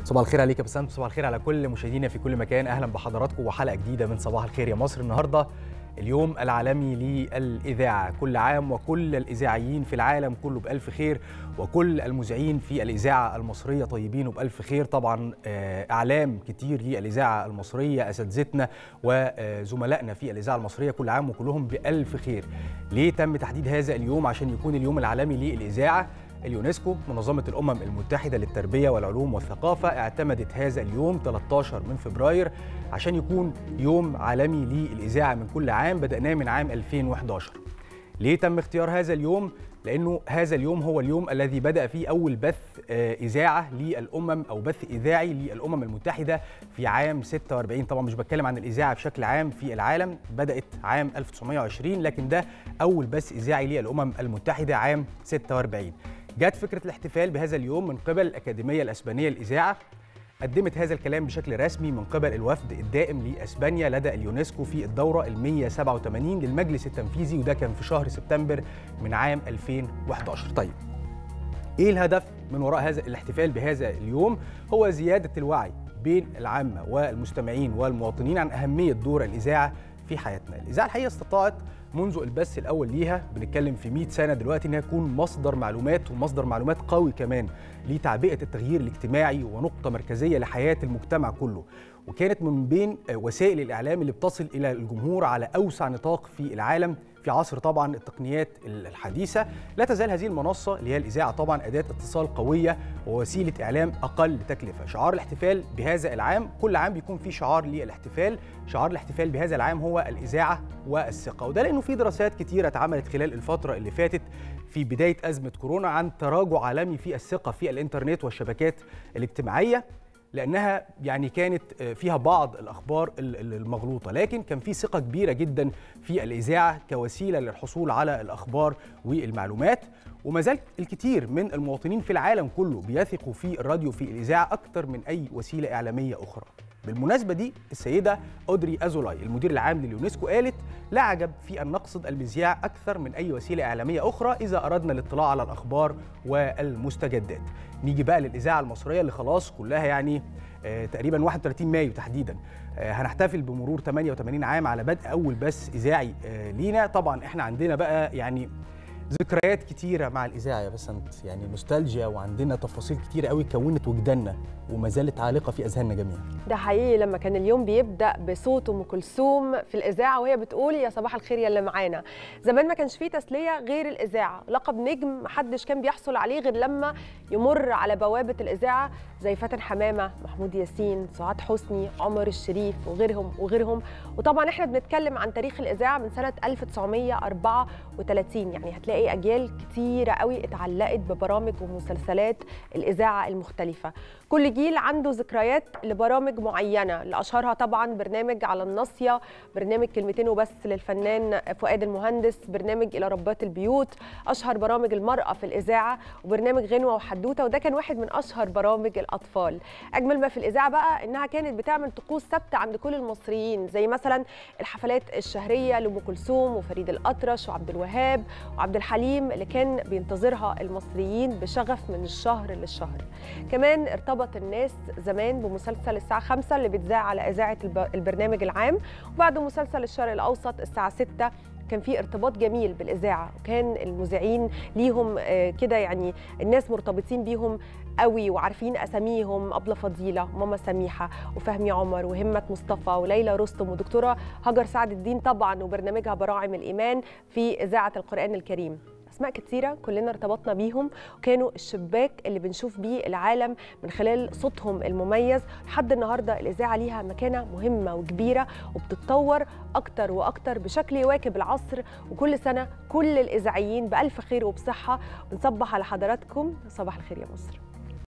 صباح الخير عليك يا بسنت صباح الخير على كل مشاهدينا في كل مكان اهلا بحضراتكم وحلقه جديده من صباح الخير يا مصر النهارده اليوم العالمي للإذاعة كل عام وكل الإذاعيين في العالم كله بألف خير وكل المذيعين في الإذاعة المصرية طيبين وبألف خير طبعا أعلام كتير للإذاعة المصرية أساتذتنا وزملائنا في الإذاعة المصرية كل عام وكلهم بألف خير ليه تم تحديد هذا اليوم عشان يكون اليوم العالمي للإذاعة اليونسكو منظمة الأمم المتحدة للتربية والعلوم والثقافة اعتمدت هذا اليوم 13 من فبراير عشان يكون يوم عالمي للإذاعة من كل عام بدأناه من عام 2011 ليه تم اختيار هذا اليوم؟ لأنه هذا اليوم هو اليوم الذي بدأ فيه أول بث إذاعة للأمم أو بث إذاعي للأمم المتحدة في عام 46 طبعا مش بتكلم عن الإذاعة بشكل عام في العالم بدأت عام 1920 لكن ده أول بث إذاعي للأمم المتحدة عام 46 جت فكرة الاحتفال بهذا اليوم من قبل الأكاديمية الأسبانية للإذاعة قدمت هذا الكلام بشكل رسمي من قبل الوفد الدائم لأسبانيا لدى اليونسكو في الدورة ال 187 للمجلس التنفيذي وده كان في شهر سبتمبر من عام 2011 طيب إيه الهدف من وراء هذا الاحتفال بهذا اليوم هو زيادة الوعي بين العامة والمستمعين والمواطنين عن أهمية دور الإذاعة في حياتنا الإذاعة الحقيقة استطاعت منذ البث الاول ليها بنتكلم في 100 سنه دلوقتي انها تكون مصدر معلومات ومصدر معلومات قوي كمان لتعبئه التغيير الاجتماعي ونقطه مركزيه لحياه المجتمع كله وكانت من بين وسائل الاعلام اللي بتصل الى الجمهور على اوسع نطاق في العالم في عصر طبعا التقنيات الحديثه لا تزال هذه المنصه اللي هي الاذاعه طبعا اداه اتصال قويه ووسيله اعلام اقل تكلفه شعار الاحتفال بهذا العام كل عام بيكون في شعار للاحتفال شعار الاحتفال بهذا العام هو الاذاعه والثقه وده لانه في دراسات كتيره اتعملت خلال الفتره اللي فاتت في بدايه ازمه كورونا عن تراجع عالمي في الثقه في الانترنت والشبكات الاجتماعيه لانها يعني كانت فيها بعض الاخبار المغلوطه لكن كان في ثقه كبيره جدا في الاذاعه كوسيله للحصول على الاخبار والمعلومات وما زال الكثير من المواطنين في العالم كله بيثقوا في الراديو في الاذاعه اكثر من اي وسيله اعلاميه اخرى بالمناسبه دي السيده اودري ازولاي المدير العام لليونسكو قالت لا عجب في ان نقصد المذياع اكثر من اي وسيله اعلاميه اخرى اذا اردنا الاطلاع على الاخبار والمستجدات نيجي بقى للاذاعه المصريه اللي خلاص كلها يعني آه تقريبا 31 مايو تحديدا آه هنحتفل بمرور 88 عام على بدء اول بث اذاعي آه لينا طبعا احنا عندنا بقى يعني ذكريات كتيرة مع الإذاعة يا بسنت يعني نوستالجيا وعندنا تفاصيل كتيرة قوي كونت وجداننا وما زالت عالقة في أذهاننا جميعا ده حقيقي لما كان اليوم بيبدأ بصوت أم كلثوم في الإذاعة وهي بتقول يا صباح الخير يا اللي معانا زمان ما كانش فيه تسلية غير الإذاعة لقب نجم محدش كان بيحصل عليه غير لما يمر على بوابة الإذاعة زي فاتن حمامة محمود ياسين سعاد حسني عمر الشريف وغيرهم وغيرهم وطبعا احنا بنتكلم عن تاريخ الإذاعة من سنة 1934 يعني هتلاقي أجيال كتيرة قوي اتعلقت ببرامج ومسلسلات الإذاعة المختلفة كل جيل عنده ذكريات لبرامج معينة لأشهرها طبعا برنامج على الناصية برنامج كلمتين وبس للفنان فؤاد المهندس برنامج إلى ربات البيوت أشهر برامج المرأة في الإذاعة وبرنامج غنوة وحدوتة وده كان واحد من أشهر برامج الأطفال أجمل ما في الإذاعة بقى إنها كانت بتعمل طقوس ثابتة عند كل المصريين زي مثلا الحفلات الشهرية لأم كلثوم وفريد الأطرش وعبد الوهاب وعبد الحليم اللي كان بينتظرها المصريين بشغف من الشهر للشهر كمان ارتبط الناس زمان بمسلسل الساعة 5 اللي بيتذاع على إذاعة البرنامج العام وبعد مسلسل الشرق الأوسط الساعة 6 كان في ارتباط جميل بالاذاعه وكان المذيعين ليهم كده يعني الناس مرتبطين بيهم قوي وعارفين اساميهم ابله فضيله ماما سميحه وفهمي عمر وهمه مصطفى وليلى رستم ودكتوره هاجر سعد الدين طبعا وبرنامجها براعم الايمان في اذاعه القران الكريم اسماء كتيره كلنا ارتبطنا بيهم وكانوا الشباك اللي بنشوف بيه العالم من خلال صوتهم المميز لحد النهارده الاذاعه ليها مكانه مهمه وكبيره وبتتطور اكتر واكتر بشكل يواكب العصر وكل سنه كل الاذاعيين بالف خير وبصحه بنصبح على حضراتكم صباح الخير يا مصر